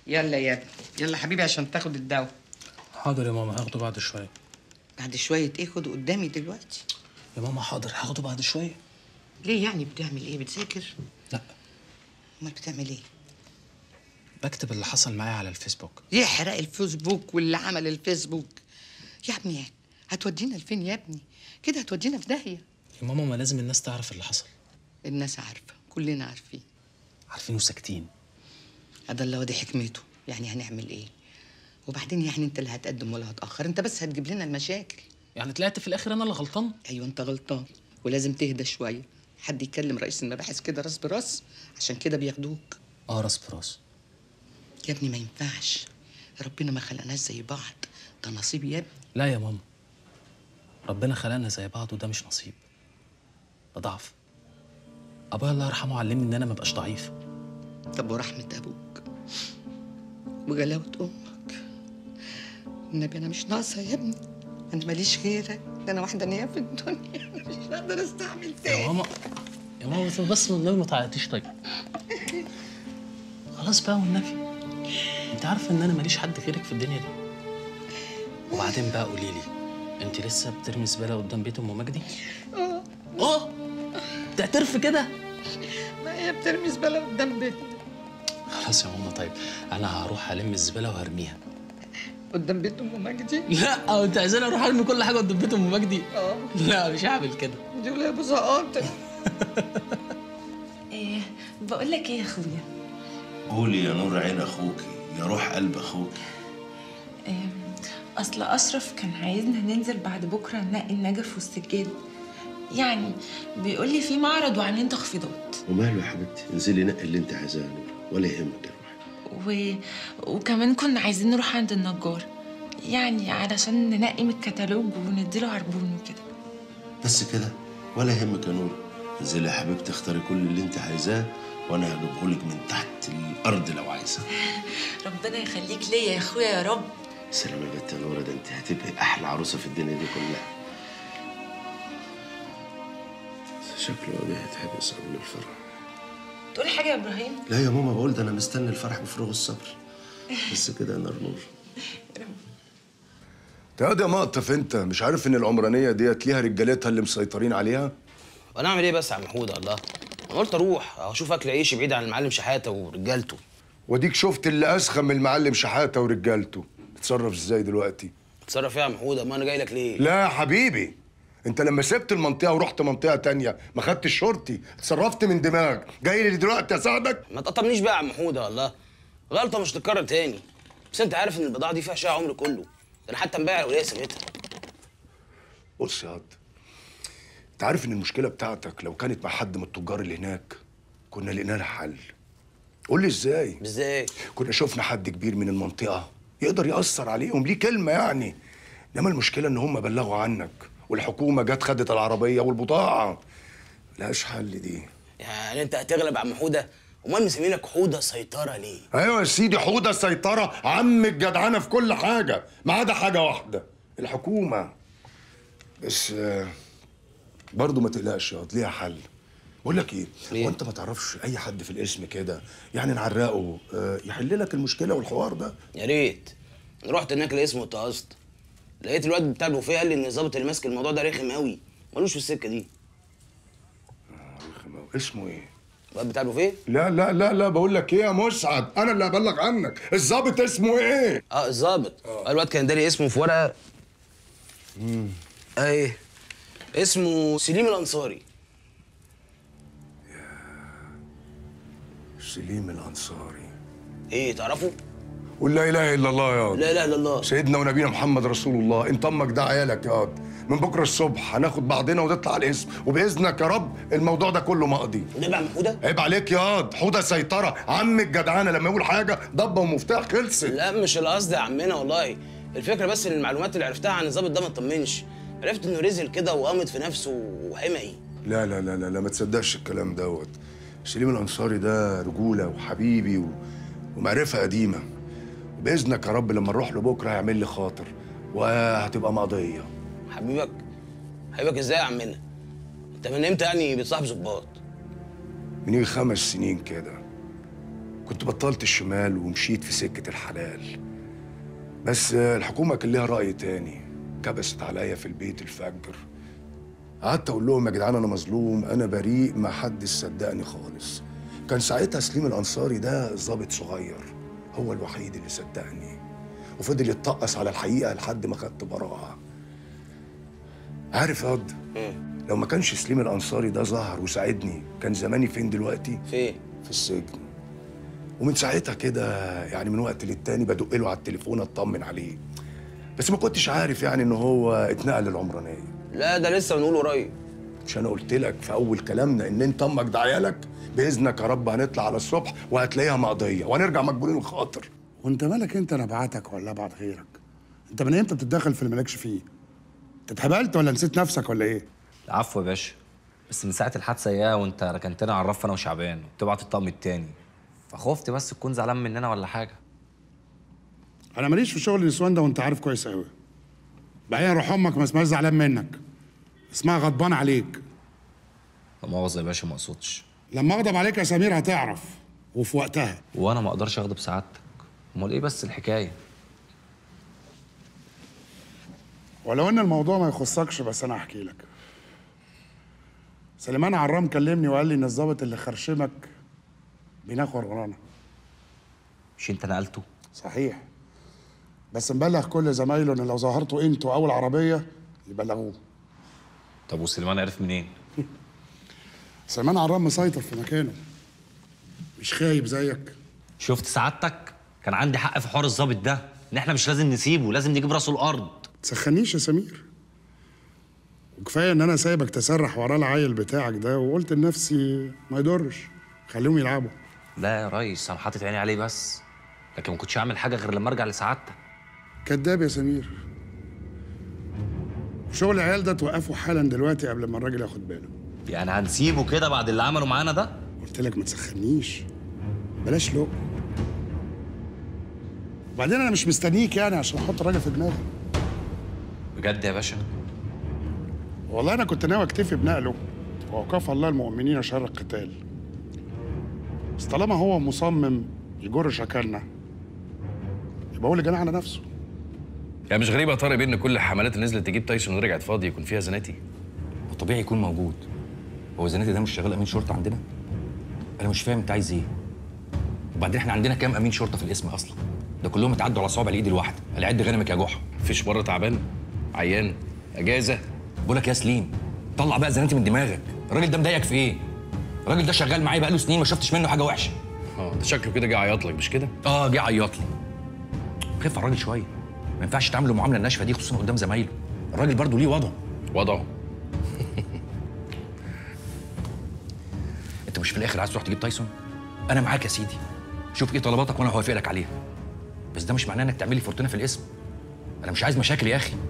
يلا يا ابني يلا حبيبي عشان تاخد الدواء حاضر يا ماما هاخده بعد شويه بعد شويه ايه خده قدامي دلوقتي يا ماما حاضر هاخده بعد شويه ليه يعني بتعمل ايه بتذاكر لا امال بتعمل ايه بكتب اللي حصل معايا على الفيسبوك يحرق الفيسبوك واللي عمل الفيسبوك يا ابني هتودينا لفين يا ابني كده هتودينا في داهيه يا ماما ما لازم الناس تعرف اللي حصل الناس عارفه كلنا عارفين عارفين وساكتين هذا الله ودي حكمته يعني هنعمل ايه وبعدين يعني انت اللي هتقدم ولا هتاخر انت بس هتجيب لنا المشاكل يعني طلعت في الاخر انا اللي غلطان ايوه انت غلطان ولازم تهدى شويه حد يكلم رئيس المباحث كده راس براس عشان كده بياخدوك اه راس براس يا ابني ما ينفعش ربنا ما خلقناش زي بعض ده نصيب يا ابني لا يا ماما ربنا خلقنا زي بعض وده مش نصيب ده ضعف ابويا الله يرحمه علمني ان انا ما ابقاش ضعيف طب ورحمة أبوك وجلاوة أمك النبي أنا مش ناقصة يا ابني أنا ماليش غيرك ده أنا واحدة نية في الدنيا أنا مش هقدر أستحمل يا تاني ماما يا ماما بس- بس والنبي ما تعيطيش طيب خلاص بقى والنبي انت عارفه ان انا ماليش حد غيرك في الدنيا دي وبعدين بقى قولي لي انت لسه بترمي زباله قدام بيت ام مجدي آه اه تعترف كده ما هي بترمي زبالة قدام بيتنا خلاص يا ماما طيب انا هروح الم الزباله وهرميها قدام بيت أم مجدي لا انت عايزاني اروح ارمي كل حاجه قدام بيت ام مجدي آه لا مش هعمل كده دي ولا أبو زقاطر إيه بقول لك ايه يا اخويا قولي يا نور عين اخوكي يا روح قلب اخوكي إيه اصل اشرف كان عايزنا ننزل بعد بكره ننقي النجف والسجاد يعني بيقول لي في معرض وعاملين تخفيضات وماله يا حبيبتي انزلي نقي اللي انت عايزاه يا نور ولا يهمك يا روحي و... وكمان كنا عايزين نروح عند النجار يعني علشان ننقي من الكتالوج ونديله عربون وكده بس كده ولا يهمك يا نور انزلي يا حبيبتي اختاري كل اللي انت عايزاه وانا هجيبهولك من تحت الارض لو عايزه ربنا يخليك ليا يا اخويا يا رب سلام يا بنت يا نورة ده انت هتبقي احلى عروسه في الدنيا دي كلها شكله ابي هيتحبس قبل الفرح تقول حاجه يا ابراهيم لا يا ماما بقول ده انا مستني الفرح بفروغ الصبر بس كده يا نور نور يا يا مقطف انت مش عارف ان العمرانيه ديت ليها رجالتها اللي مسيطرين عليها وانا اعمل ايه بس يا عم حوده الله انا قلت اروح اشوف اكل عيش بعيد عن المعلم شحاته ورجالته وديك شفت اللي اسخن من المعلم شحاته ورجالته تتصرف ازاي دلوقتي اتصرف ايه يا عم حوده ما انا جاي لك ليه لا يا حبيبي انت لما سبت المنطقه ورحت منطقه تانية ما خدتش شرطي اتصرفت من دماغك جاي لي دلوقتي اساعدك ما تقطمنيش بقى يا عم حوده الله غلطه مش تتكرر تاني بس انت عارف ان البضاعه دي فيها شقه عمري كله ده انا حتى مبيع وليا سميتها بص يا عبد انت عارف ان المشكله بتاعتك لو كانت مع حد من التجار اللي هناك كنا لقينا لها حل قول لي ازاي ازاي كنا شفنا حد كبير من المنطقه يقدر ياثر عليهم ليه كلمه يعني انما المشكله ان هم بلغوا عنك والحكومه جت خدت العربيه والبضاعه ملهاش حل دي يعني انت هتغلب يا عم حوده امال مسمينك حوده سيطره ليه ايوه يا سيدي حوده السيطره عم الجدعنه في كل حاجه ما عدا حاجه واحده الحكومه بس آه، برضه ما تقلقش ياض ليها حل بقول لك ايه إيه؟ هو انت ما تعرفش اي حد في الاسم كده يعني نعرقه آه، يحل لك المشكله والحوار ده يا ريت رحت هناك الاسم واتقصت لقيت الواد بتاع البوفيه قال لي ان الظابط اللي ماسك الموضوع ده رخم قوي ملوش في السكه دي رخم أوي. اسمه ايه الواد بتاع البوفيه لا لا لا لا بقول لك ايه يا مسعد انا اللي هبلغ عنك الظابط اسمه ايه اه الظابط آه. الواد كان داري اسمه في ورقه امم ايه اسمه سليم الانصاري سليم الانصاري ايه تعرفه قول لا اله الا الله يا لا اله الا الله سيدنا ونبينا محمد رسول الله انت امك ده عيالك يا واد من بكره الصبح هناخد بعضنا ونطلع على الاسم وباذنك يا رب الموضوع ده كله مقضي وده بقى محوده عيب عليك يا واد حوده سيطره عم الجدعانه لما يقول حاجه ضبه ومفتاح خلصت لا مش القصد يا عمنا والله الفكره بس ان المعلومات اللي عرفتها عن الظابط ده ما تطمنش عرفت انه رزل كده وقامت في نفسه وحمقي لا لا لا لا, لا ما تصدقش الكلام دوت سليم الانصاري ده رجوله وحبيبي و... ومعرفه قديمه باذنك يا رب لما نروح له بكره هيعمل لي خاطر وهتبقى مقضيه حبيبك حبيبك ازاي يا عمنا انت من امتى يعني بتصاحب ظباط من يجي خمس سنين كده كنت بطلت الشمال ومشيت في سكة الحلال بس الحكومة كان ليها رأي تاني كبست عليا في البيت الفجر قعدت أقول لهم يا جدعان أنا مظلوم أنا بريء ما حدش صدقني خالص كان ساعتها سليم الأنصاري ده ظابط صغير هو الوحيد اللي صدقني وفضل يتطقس على الحقيقة لحد ما خدت براءة عارف يا قد لو ما كانش سليم الأنصاري ده ظهر وساعدني كان زماني فين دلوقتي؟ فين في السجن ومن ساعتها كده يعني من وقت للتاني بدق له على التليفون اطمن عليه بس ما كنتش عارف يعني ان هو اتنقل للعمرانيه لا ده لسه بنقول قريب مش انا قلت لك في اول كلامنا ان انت امك ده عيالك باذنك يا رب هنطلع على الصبح وهتلاقيها مقضيه وهنرجع مقبولين الخاطر وانت مالك انت انا ابعتك ولا ابعت غيرك انت من امتى بتتدخل في اللي مالكش فيه انت اتهبلت ولا نسيت نفسك ولا ايه العفو يا باشا بس من ساعة الحادثة اياها وانت ركنتنا على الرف انا وشعبان وبتبعت الطقم التاني فخفت بس تكون زعلان مننا ولا حاجة انا ماليش في شغل النسوان ده وانت عارف كويس قوي بعدين روح امك ما اسمهاش زعلان منك اسمها غضبان عليك لا مؤاخذة يا باشا ما اقصدش لما اغضب عليك يا سمير هتعرف وفي وقتها وانا ما اقدرش اغضب سعادتك امال ايه بس الحكاية ولو ان الموضوع ما يخصكش بس انا هحكي لك سليمان عرام كلمني وقال لي ان الظابط اللي خرشمك بيناخر ورانا مش انت نقلته صحيح بس مبلغ كل زمايله ان لو ظهرتوا انتوا او العربيه يبلغوه طب وسليمان عرف منين سليمان عرام مسيطر في مكانه مش خايب زيك شفت سعادتك كان عندي حق في حوار الظابط ده ان احنا مش لازم نسيبه لازم نجيب راسه الارض تسخنيش يا سمير وكفايه ان انا سايبك تسرح وراه العيل بتاعك ده وقلت لنفسي ما يضرش خليهم يلعبوا لا يا ريس انا حاطط عيني عليه بس لكن ما كنتش اعمل حاجه غير لما ارجع لسعادتك كذاب يا سمير شغل العيال ده توقفه حالا دلوقتي قبل ما الراجل ياخد باله يعني هنسيبه كده بعد اللي عمله معانا ده قلت لك ما تسخنيش بلاش لق وبعدين انا مش مستنيك يعني عشان احط الراجل في دماغي بجد يا باشا والله انا كنت ناوي اكتفي بنقله ووقف الله المؤمنين شر القتال بس طالما هو مصمم يجر شكلنا يبقى هو اللي جنى على نفسه يعني مش غريب يا طارق بيه ان كل الحملات اللي نزلت تجيب تايسون ورجعت فاضي يكون فيها زناتي وطبيعي يكون موجود هو زناتي ده مش شغال امين شرطه عندنا انا مش فاهم انت عايز ايه وبعدين احنا عندنا كام امين شرطه في الاسم اصلا ده كلهم اتعدوا على صوابع الايد الواحده اللي عد غنمك يا جحا مفيش مره تعبان عيان اجازه بقول لك يا سليم طلع بقى زناتي من دماغك الراجل ده مضايقك في ايه الراجل ده شغال معايا بقاله سنين ما شفتش منه حاجه وحشه اه ده شكله كده جه عيط لك مش كده اه جه عيط لي خف على الراجل شويه ما ينفعش تعامله المعامله الناشفه دي خصوصا قدام زمايله الراجل برضه ليه وضعه وضعه انت مش في الاخر عايز تروح تجيب تايسون انا معاك يا سيدي شوف ايه طلباتك وانا هوافق لك عليها بس ده مش معناه انك تعمل لي فورتونه في الاسم انا مش عايز مشاكل يا اخي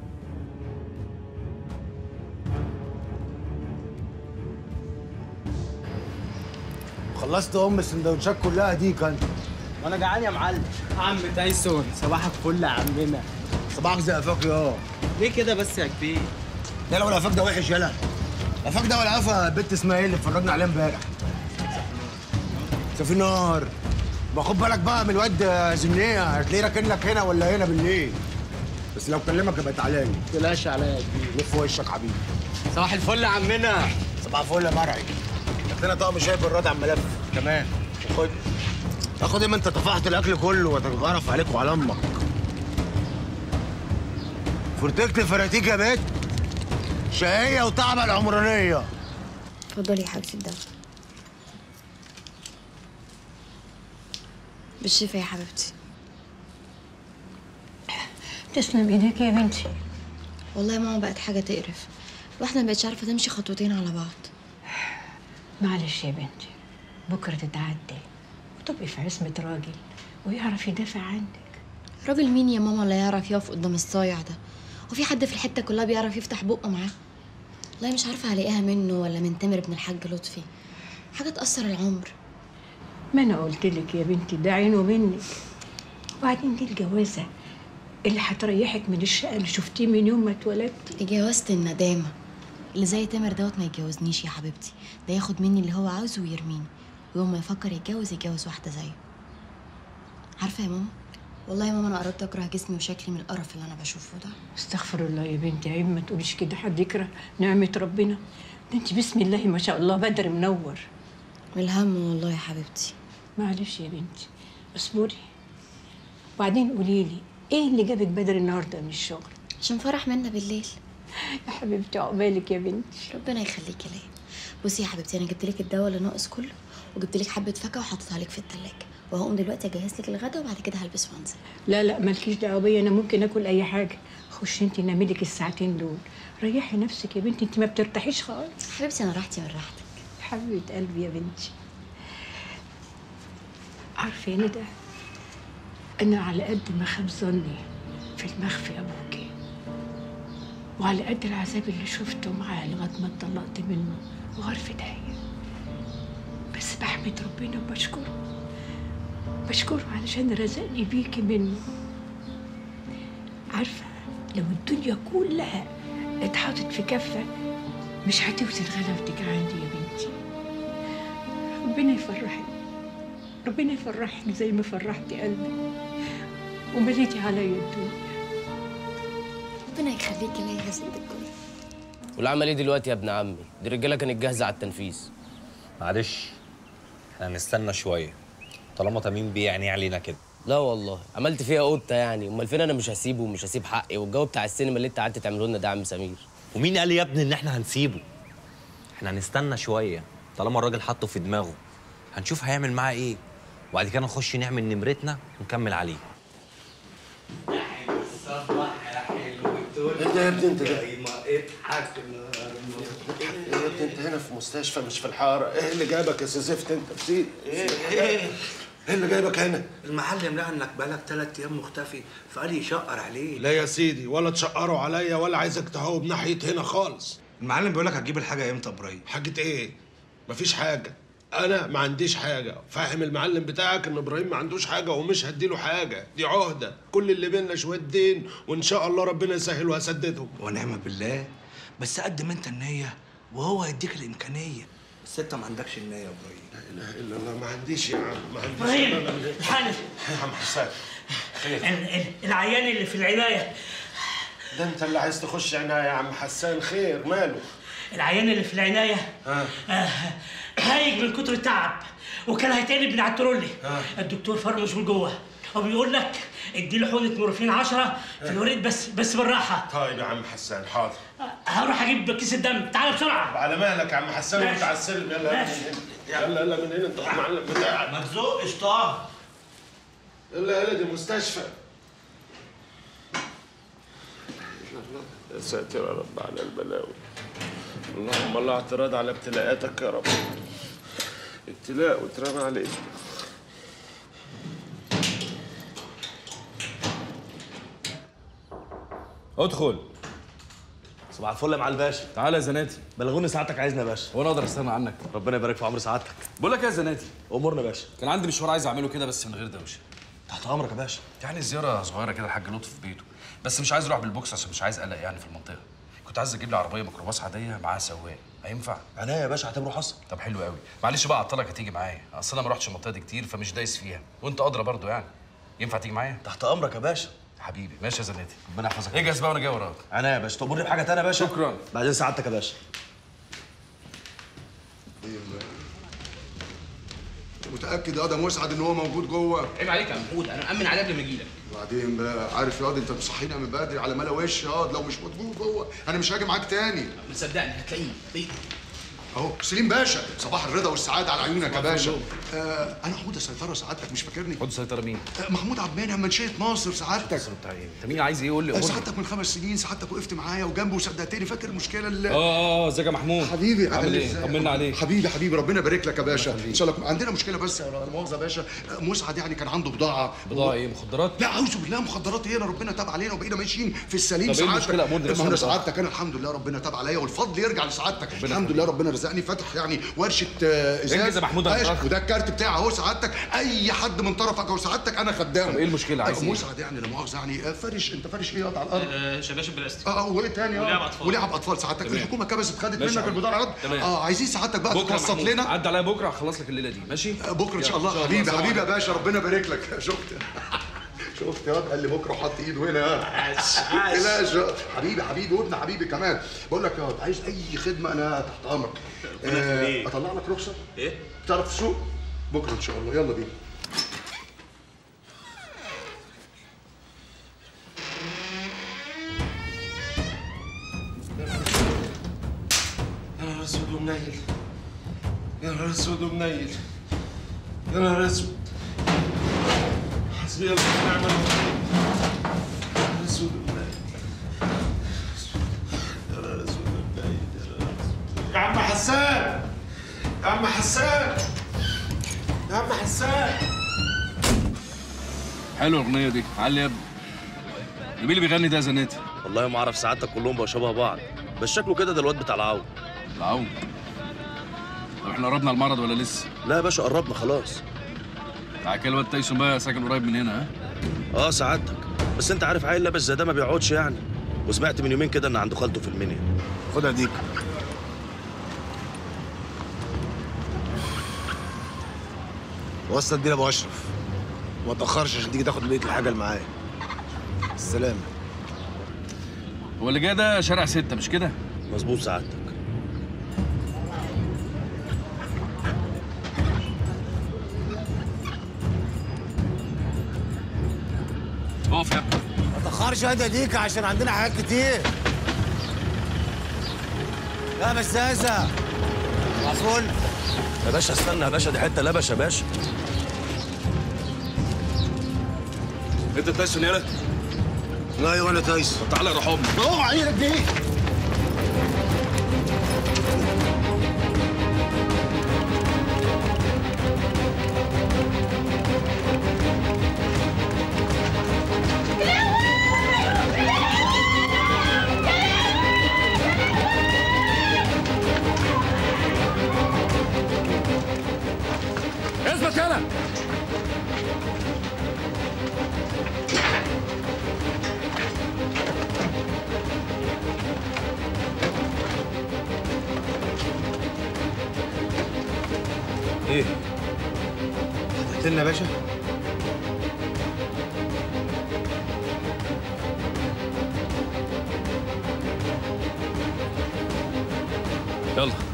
خلصت ام السندوتشات كلها دي كان وانا جعان يا معلم عم تايسون صباحك فل يا عمنا صباحك زي قفاك يا ليه كده بس يا كبير يلا ولا قفاك ده وحش يلا قفاك ده ولا قفا البت اسمها ايه اللي اتفرجنا عليها امبارح سفي نار باخد بالك بقى من الواد زنيه هتلاقيه راكن لك هنا ولا هنا بالليل بس لو كلمك يبقى تعالى لي تلاش عليا يا كبير لف وشك حبيبي صباح الفل يا عمنا صباح الفل يا مرعي عندنا طقم شاي بالراد على الملف كمان خد تاخد ايه ما انت طفحت الاكل كله وتتغرف عليك وعلى امك فرتكت الفراتيك يا بت شقية وتعبة العمرانية اتفضلي يا حبيبتي الدواء بالشفا يا حبيبتي تسلم ايديك يا بنتي والله يا ماما بقت حاجة تقرف الواحدة ما بقتش عارفة تمشي خطوتين على بعض معلش يا بنتي بكره تتعدي وتبقي في عصمة راجل ويعرف يدافع عنك راجل مين يا ماما اللي يعرف يقف قدام الصايع ده وفي حد في الحتة كلها بيعرف يفتح بقه معاه والله مش عارفة هلاقيها منه ولا من تامر ابن الحاج لطفي حاجة تأثر العمر ما انا قلت لك يا بنتي ده عينه منك وبعدين دي الجوازه اللي هتريحك من الشقه اللي شفتيه من يوم ما اتولدتي جوازة الندامة اللي زي تامر دوت ما يتجوزنيش يا حبيبتي ده ياخد مني اللي هو عاوزه ويرميني ويوم ما يفكر يتجوز يتجوز واحده زيه عارفه يا ماما والله يا ماما انا قربت اكره جسمي وشكلي من القرف اللي انا بشوفه ده استغفر الله يا بنتي عيب ما تقوليش كده حد يكره نعمة ربنا ده انت بسم الله ما شاء الله بدر منور من الهم والله يا حبيبتي معلش يا بنتي اصبري وبعدين قولي لي ايه اللي جابك بدري النهارده من الشغل عشان فرح منا بالليل يا حبيبتي عقبالك يا بنتي ربنا يخليكي ليا بصي يا حبيبتي انا جبت لك الدواء اللي ناقص كله وجبت لك حبه فاكهه وحطيتها لك في التلاجة وهقوم دلوقتي اجهز لك الغدا وبعد كده هلبس وانزل لا لا مالكيش دعوه بيا انا ممكن اكل اي حاجه خشي انت نامي لك الساعتين دول ريحي نفسك يا بنتي انت ما بترتاحيش خالص حبيبتي انا راحتي من راحتك حبيبه قلبي يا بنتي عارفه يا ندى انا على قد ما خاب ظني في المخفي ابوكي وعلى قد العذاب اللي شفته معاه لغايه ما اتطلقت منه وغرف ضيق بس بحمد ربنا وبشكره بشكره علشان رزقني بيكي منه عارفه لو الدنيا كلها اتحطت في كفه مش هتوزن غلاوتك عندي يا بنتي ربنا يفرحك ربنا يفرحك زي ما فرحتي قلبي ومليتي عليا الدنيا ربنا يخليكي ليا يا ست الكل والعمل ايه دلوقتي يا ابن عمي دي الرجاله كانت جاهزه على التنفيذ معلش احنا هنستنى شويه طالما تميم بيعني علينا كده لا والله عملت فيها قطه يعني امال فين انا مش هسيبه ومش هسيب حقي والجو بتاع السينما اللي انت قعدت تعمله لنا ده يا عم سمير ومين قال يا ابني ان احنا هنسيبه احنا هنستنى شويه طالما الراجل حاطه في دماغه هنشوف هيعمل معاه ايه وبعد كده نخش نعمل نمرتنا ونكمل عليه ايه ده يا ابني انت ده؟ اضحك يا ابني انت هنا في مستشفى مش في الحاره ايه اللي جابك يا سيزفت انت بسيط ايه ايه ايه اللي جايبك هنا المعلم لقى انك بقالك ثلاث ايام مختفي فقال يشقر عليه لا يا سيدي ولا تشقروا عليا ولا عايزك تهوب ناحيه هنا خالص المعلم بيقول لك هتجيب الحاجه امتى يا ابراهيم حاجه ايه مفيش حاجه انا ما عنديش حاجه فاهم المعلم بتاعك ان ابراهيم ما عندوش حاجه ومش هديله حاجه دي عهده كل اللي بينا شويه دين وان شاء الله ربنا يسهل وهسددهم ونعم بالله بس قدم انت النيه وهو هيديك الامكانيه بس انت ما عندكش النيه يا ابراهيم لا اله الا الله ما عنديش يا عم ما عنديش إبراهيم، لا، لا، لا. الحقني. يا عم حسان خير ال- ال- العيان اللي في العنايه ده انت اللي عايز تخش عناية يا عم حسان خير ماله العيان اللي في العنايه ها آه، هايج من كتر التعب وكان هيتقلب من على الترولي ها. الدكتور فرمش من جوه وبيقول لك ادي له حقنه مورفين 10 في الوريد بس بس بالراحه طيب يا عم حسان حاضر هروح اجيب كيس الدم تعالى بسرعه على مهلك يا عم حسان وانت ماشي. على السلم يلا يلا ماشي. من هنا يلا يلا من هنا انت المعلم بتاعك ما تزقش طه يلا يلا دي مستشفى يا ساتر يا رب على البلاوي اللهم لا اعتراض على ابتلاءاتك يا رب ابتلاء واترمى عليك ادخل صباح الفل يا معالي الباشا تعالى يا زناتي بلغوني سعادتك عايزنا يا باشا وانا اقدر استغنى عنك ربنا يبارك في عمر سعادتك بقول لك إيه يا زناتي امورنا يا باشا كان عندي مشوار عايز اعمله كده بس من غير دوشه تحت امرك يا باشا يعني زياره صغيره كده الحاج لطفي في بيته بس مش عايز اروح بالبوكس عشان مش عايز قلق يعني في المنطقه كنت عايز اجيب لي عربيه ميكروباص عاديه معاها سواق هينفع عينيا يا باشا اعتبره حصل طب حلو قوي معلش بقى اعطلك هتيجي معايا اصل انا ما رحتش المنطقه دي كتير فمش دايس فيها وانت ادرى برضو يعني ينفع تيجي معايا تحت امرك يا باشا حبيبي ماشي يا زناتي ربنا يحفظك اجهز بقى وانا جاي وراك عينيا يا باشا تأمرني بحاجه تانية يا باشا شكرا بعدين سعادتك يا باشا متاكد يا ده مسعد ان هو موجود جوه عيب عليك يا محمود انا مأمن عليه قبل ما اجي لك وبعدين بقى عارف ياض انت مصحينا من بدري على ملا وش ياض لو مش موجود جوه انا مش هاجي معاك تاني صدقني هتلاقيه هتلاقيه. اهو سليم باشا صباح الرضا والسعاده على عيونك يا باشا آه انا حوده سيطره سعادتك مش فاكرني خد سيطره مين؟ آه محمود عبد المنعم منشيه ناصر سعادتك بتاع ايه؟ انت مين عايز ايه يقول لي آه أمورني. سعادتك من خمس سنين سعادتك وقفت معايا وجنبه وصدقتني فاكر المشكله اللي اه اه ازيك يا محمود حبيبي عامل ايه؟ إزاي؟ طمنا عليك حبيبي حبيبي ربنا يبارك لك يا باشا ان شاء الله عندنا مشكله بس يا لا مؤاخذه يا باشا آه، مسعد يعني كان عنده بضاعه بضاعه ايه مخدرات؟ لا اعوذ بالله مخدرات ايه انا ربنا تاب علينا وبقينا ماشيين في السليم طب إيه سعادتك المشكلة؟ أمورني بس ما هو أنا سعادتك انا الحمد لله ربنا تاب عليا والفضل يرجع لسعادتك الحمد يخليك. لله ربنا رزقنا رزقني فاتح يعني ورشه آه، ازاز انجز يا محمود، أنا ماشي، اتأخر. وده الكارت بتاعي اهو سعادتك اي حد من طرفك او سعادتك انا خدامه طب إيه المشكلة؟ عايز أيوة، إيه؟ مسعد يعني لا مؤاخذه يعني آه، فرش انت فرش ايه يقعد على الارض آه شباشب بلاستيك اه وايه تاني ولعب اه أطفال. ولعب اطفال سعادتك تمام. الحكومه كبست خدت ماشي يا منك عم. البضاعه تمام. اه عايزين سعادتك بقى بكره تتوسط محمود، لنا عدى عليا بكره هخلص لك الليله دي ماشي بكره ان شاء الله يلا، حبيبي سلام حبيبي يا عليكم. باشا ربنا يبارك لك شفت شفت يا واد قال لي بكره حط ايده هنا عاش، لا شو- حبيبي حبيبي وابن حبيبي كمان بقول لك يا واد عايز اي خدمه انا تحت امرك آه، يخليك. اطلع لك رخصه ايه تعرف تسوق بكره ان شاء الله يلا بينا يا نهار اسود ومنيل يا نهار اسود ومنيل يا نهار اسود حسبي الله ونعم الوكيل يا نهار اسود ومنيل يا نهار اسود ومنيل يا نهار اسود يا عم حسان يا عم حسان يا عم حسان حلوه الاغنيه دي علي يا ابني ده مين اللي بيغني ده يا زناتي والله ما اعرف سعادتك كلهم بقوا شبه بعض بس شكله كده ده الواد بتاع العون العون طب احنا قربنا المرض ولا لسه لا يا باشا قربنا خلاص تعال كده الواد تايسون بقى ساكن قريب من هنا ها اه سعادتك بس انت عارف عيل لابس زي ده ما بيقعدش يعني وسمعت من يومين كده ان عنده خالته في المنيا خدها ديك وصل دي لابو اشرف وما تاخرش عشان تيجي تاخد بقيه الحاجه اللي معايا السلامه هو اللي جاي ده شارع ستة مش كده؟ مظبوط سعادتك اقف يا ابني ما تاخرش يا ديك عشان عندنا حاجات كتير يا بساسه عفوا يا باشا استنى يا باشا دي حته لبش يا باشا انت تايسون يالا لا وانا تايسون طب تعالى روح امي اوعى عينك دي اثبت يالا ايه هتقتلنا يا باشا يلا